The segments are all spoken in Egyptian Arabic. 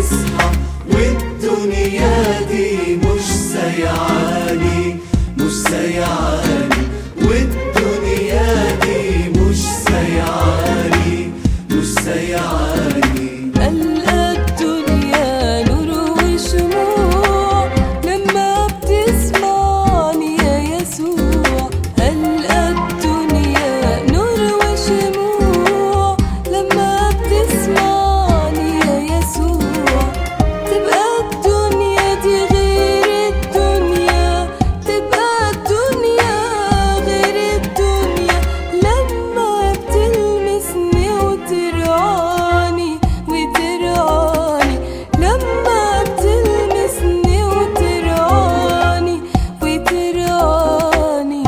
تصحى والدنيا دي مش سيعاني مش سيعاني والدنيا دي مش سيعاني مش سيعاني ألقى الدنيا نور وشموع لما بتسمعني يا يسوع ألقى الدنيا نور وشموع لما بتسمعني يا يسوع تبقى الدنيا دي غير الدنيا تبقى الدنيا غير الدنيا لما بتلمسني وترعاني وترعاني لما بتلمسني وترعاني وترعاني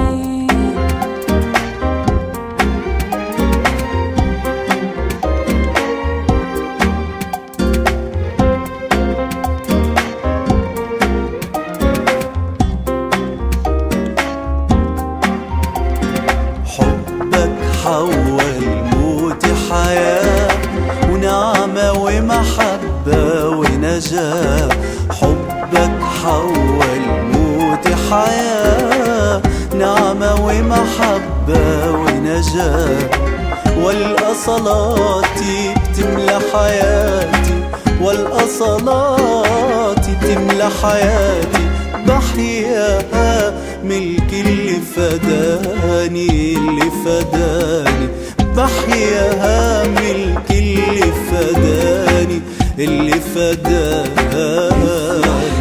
حبك حول موتي حياة ونعمة ومحبة ونجاة حبك حول موتي حياة نعمة ومحبة ونجاة والقى صلاتي بتملى حياتي والقى صلاتي بتملى حياتي بحياها ملك اللي فداني اللي فداني بحياها ملك اللي فداني اللي فداني